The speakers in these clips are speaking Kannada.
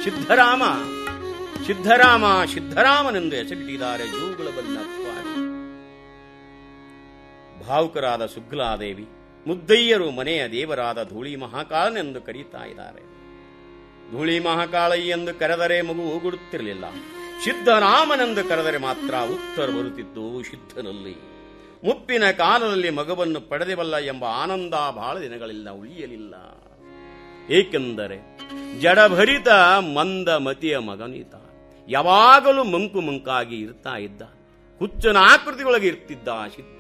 ಸಿದ್ಧರಾಮ ಸಿದ್ಧರಾಮ ಸಿದ್ಧರಾಮನೆಂದು ಹೆಸರಿಟ್ಟಿದ್ದಾರೆ ಜೂಗುಳ ಬನ್ನಪ್ಪ ಭಾವುಕರಾದ ಸುಗ್ಲಾದೇವಿ ಮುದ್ದಯ್ಯರು ಮನೆಯ ದೇವರಾದ ಧೂಳಿ ಮಹಾಕಾಳನೆಂದು ಕರೀತಾ ಇದ್ದಾರೆ ಧೂಳಿ ಮಹಾಕಾಳಿ ಎಂದು ಕರೆದರೆ ಮಗು ಓಗುಡುತ್ತಿರಲಿಲ್ಲ ಸಿದ್ಧರಾಮನೆಂದು ಕರೆದರೆ ಮಾತ್ರ ಉತ್ತರ ಬರುತ್ತಿದ್ದು ಸಿದ್ಧನಲ್ಲಿ ಮುಪ್ಪಿನ ಕಾಲದಲ್ಲಿ ಮಗುವನ್ನು ಪಡೆದವಲ್ಲ ಎಂಬ ಆನಂದ ಬಹಳ ದಿನಗಳಿಲ್ಲ ಉಳಿಯಲಿಲ್ಲ ಏಕೆಂದರೆ ಜಡಭರಿತ ಮಂದ ಮತಿಯ ಮಗನೀತ ಯಾವಾಗಲೂ ಮಂಕು ಮಂಕಾಗಿ ಇರ್ತಾ ಇದ್ದ ಹುಚ್ಚನ ಆಕೃತಿಯೊಳಗೆ ಇರ್ತಿದ್ದ ಸಿದ್ಧ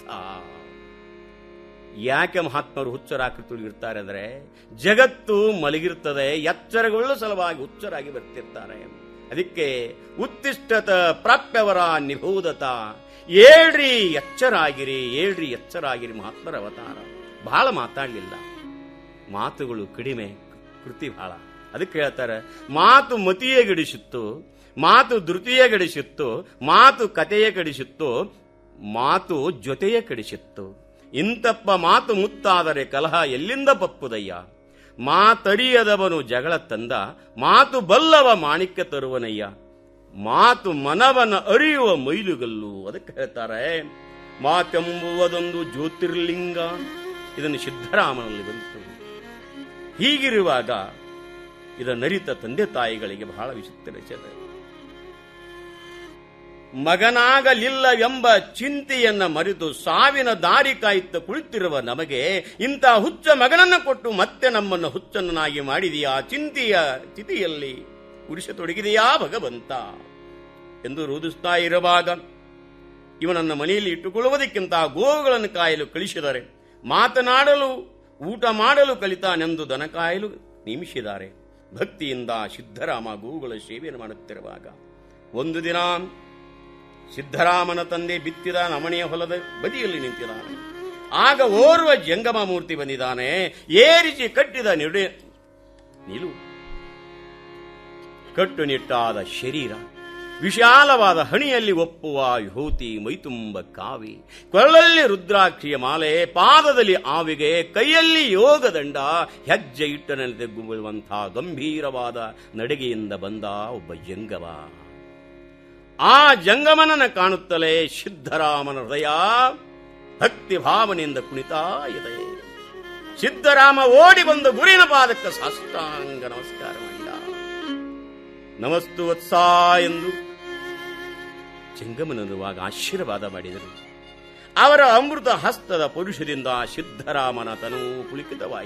ಯಾಕೆ ಮಹಾತ್ಮರು ಹುಚ್ಚರ ಆಕೃತಿಯೊಳಗೆ ಇರ್ತಾರೆ ಅಂದ್ರೆ ಜಗತ್ತು ಮಲಗಿರ್ತದೆ ಎಚ್ಚರಗೊಳ್ಳ ಸಲುವಾಗಿ ಹುಚ್ಚರಾಗಿ ಬರ್ತಿರ್ತಾರೆ ಅದಕ್ಕೆ ಉತ್ತಿಷ್ಟತ ಪ್ರಾಪ್ಯವರ ನಿಭೂದತ ಏಳ್ರಿ ಎಚ್ಚರಾಗಿರಿ ಏಳ್ರಿ ಎಚ್ಚರಾಗಿರಿ ಮಹಾತ್ಮರ ಅವತಾರ ಬಹಳ ಮಾತಾಡಲಿಲ್ಲ ಮಾತುಗಳು ಕಡಿಮೆ ಕೃತಿ ಬಹಳ ಅದಕ್ಕೆ ಹೇಳ್ತಾರೆ ಮಾತು ಮತಿಯೇ ಗಡಿಸಿತ್ತು ಮಾತು ಧೃತಿಯೇ ಗಡಿಸಿತ್ತು ಮಾತು ಕತೆಯ ಕಡಿಸಿತ್ತು ಮಾತು ಜೊತೆಯ ಕಡಿಸಿತ್ತು ಇಂತಪ್ಪ ಮಾತು ಮುತ್ತಾದರೆ ಕಲಹ ಎಲ್ಲಿಂದ ಬಪ್ಪುದಯ್ಯ ಮಾತಡಿಯದವನು ಜಗಳ ತಂದ ಮಾತು ಬಲ್ಲವ ಮಾಣಿಕ್ಯ ತರುವನಯ್ಯ ಮಾತು ಮನವನ ಅರಿಯುವ ಮೈಲುಗಲ್ಲು ಅದಕ್ಕೆ ಹೇಳ್ತಾರೆ ಮಾತೆಂಬುವುದೊಂದು ಜ್ಯೋತಿರ್ಲಿಂಗ ಇದನ್ನು ಸಿದ್ದರಾಮನಲ್ಲಿ ಬಂತು ಹೀಗಿರುವಾಗ ಇದನ್ನರಿತ ತಂದೆ ತಾಯಿಗಳಿಗೆ ಬಹಳ ವಿಚಿತ್ರ ವಿಷಯ ಮಗನಾಗಲಿಲ್ಲವೆಂಬ ಚಿಂತೆಯನ್ನ ಮರೆತು ಸಾವಿನ ದಾರಿ ಕಾಯುತ್ತ ಕುಳಿತಿರುವ ನಮಗೆ ಇಂಥ ಹುಚ್ಚ ಮಗನನ್ನ ಕೊಟ್ಟು ಮತ್ತೆ ನಮ್ಮನ್ನು ಹುಚ್ಚನನ್ನಾಗಿ ಮಾಡಿದೆಯಾ ಚಿಂತೆಯ ಸ್ಥಿತಿಯಲ್ಲಿ ಉಡಿಸತೊಡಗಿದೆಯಾ ಭಗವಂತ ಎಂದು ರೋಧಿಸ್ತಾ ಇರುವಾಗ ಇವನನ್ನ ಮನೆಯಲ್ಲಿ ಇಟ್ಟುಕೊಳ್ಳುವುದಕ್ಕಿಂತ ಗೋವುಗಳನ್ನು ಕಾಯಲು ಕಳಿಸಿದರೆ ಮಾತನಾಡಲು ಊಟ ಮಾಡಲು ಕಲಿತಾನೆಂದು ದನ ಕಾಯಲು ನೇಮಿಸಿದ್ದಾರೆ ಭಕ್ತಿಯಿಂದ ಸಿದ್ಧರಾಮ ಗೋವುಗಳ ಸೇವೆಯನ್ನು ಮಾಡುತ್ತಿರುವಾಗ ಒಂದು ದಿನ ಸಿದ್ಧರಾಮನ ತಂದೆ ಬಿತ್ತಿದ ನಮಣೆಯ ಹೊಲದ ಬದಿಯಲ್ಲಿ ನಿಂತಿದ್ದಾನೆ ಆಗ ಓರ್ವ ಜಂಗಮ ಮೂರ್ತಿ ಬಂದಿದ್ದಾನೆ ಏರಿಸಿ ಕಟ್ಟಿದ ನಿಡೆ ನಿಲು ಕಟ್ಟುನಿಟ್ಟಾದ ಶರೀರ ವಿಶಾಲವಾದ ಹಣಿಯಲ್ಲಿ ಒಪ್ಪುವ ವಿಭೂತಿ ಮೈತುಂಬ ಕಾವಿ ಕೊರಳಲ್ಲಿ ರುದ್ರಾಕ್ಷಿಯ ಮಾಲೆ ಪಾದದಲ್ಲಿ ಆವಿಗೆ ಕೈಯಲ್ಲಿ ಯೋಗದಂಡ ಹೆಜ್ಜೆ ಇಟ್ಟನಲ್ಲಿ ತೆಗ್ಗುವಂತಹ ಗಂಭೀರವಾದ ನಡಿಗೆಯಿಂದ ಬಂದ ಒಬ್ಬ ಜಂಗಮ ಆ ಜಂಗಮನನ ಕಾಣುತ್ತಲೇ ಸಿದ್ಧರಾಮನ ಹೃದಯ ಭಕ್ತಿ ಭಾವನೆಯಿಂದ ಕುಣಿತಾ ಇದೆ ಸಿದ್ಧರಾಮ ಓಡಿ ಬಂದು ಗುರಿನ ಪಾದಕ್ಕೆ ಸಾಷ್ಟಾಂಗ ನಮಸ್ಕಾರ ಮಾಡಿದ ನಮಸ್ತು ವತ್ಸ ಎಂದು ಜಂಗಮನರುವಾಗ ಆಶೀರ್ವಾದ ಮಾಡಿದರು ಅವರ ಅಮೃತ ಹಸ್ತದ ಪುರುಷದಿಂದ ಸಿದ್ಧರಾಮನ ತನು ಪುಳಿಕಿತವಾಯಿತು